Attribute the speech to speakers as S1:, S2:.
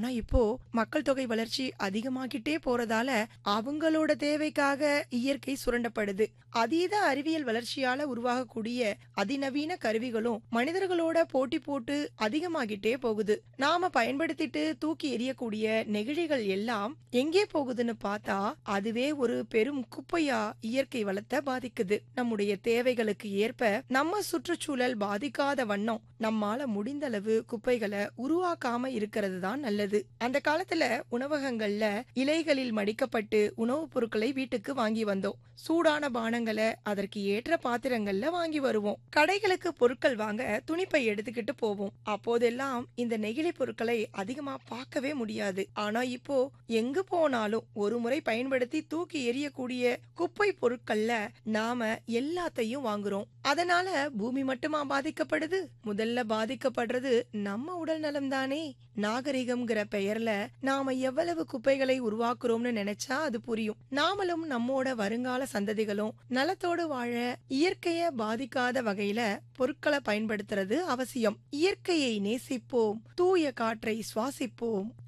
S1: ஆனா இப்போ மக்கள் தொகை வளர்ச்சி அதிகமாகிட்டே போறதால அவங்களோட தேவைக்காக இயற்கை சுரண்டப்படுது அதீத அறிவியல் வளர்ச்சியால உருவாகக்கூடிய அதிநவீன கருவிகளும் மனிதர்களோட போட்டி போட்டு அதிகமாகிட்டே போகுது நாம பயன்படுத்திட்டு தூக்கி எறியக்கூடிய நெகிழிகள் எல்லாம் எங்கே போகுதுன்னு பார்த்தா அதுவே ஒரு பெரும் குப்பையா இயற்கை வளத்தை பாதிக்குது நம்முடைய தேவைகளுக்கு ஏற்ப நம்ம சுற்றுச்சூழல் பாதிக்காத வண்ணம் நம்மால முடிந்தளவு குப்பைகளை உருவாக்காம இருக்கிறது தான் நல்லது அந்த காலத்துல உணவகங்கள்ல இலைகளில் மடிக்கப்பட்டு உணவுப் பொருட்களை வீட்டுக்கு வாங்கி வந்தோம் சூடான பானங்களை அதற்கு ஏற்ற பாத்திரங்கள்ல வாங்கி வருவோம் கடைகளுக்கு பொருட்கள் வாங்க துணிப்பை எடுத்துக்கிட்டு போவோம் அப்போதெல்லாம் இந்த நெகிழி பொருட்களை அதிகமா பார்க்கவே முடியாது ஆனா இப்போ எங்கு போனாலும் ஒரு முறை பயன்படுத்தி தூக்கி எறியக்கூடிய குப்பை பொருட்கள்ல நாம எல்லாத்தையும் வாங்குறோம் அதனால பூமி மட்டுமா பாதிக்கப்படுது முதல்ல பாதிக்கப்படுறது நம்ம உடல் நலம் தானே நாகரிகம்ங்கிற பெயர்ல நாம எவ்வளவு குப்பைகளை உருவாக்குறோம்னு நினைச்சா அது புரியும் நாமளும் நம்மோட வருங்கால சந்ததிகளும் நலத்தோடு வாழ இயற்கைய பாதிக்காத வகையில பொருட்களை பயன்படுத்துறது அவசியம் இயற்கையை நேசிப்போம் தூய காற்றை சுவாசிப்போம்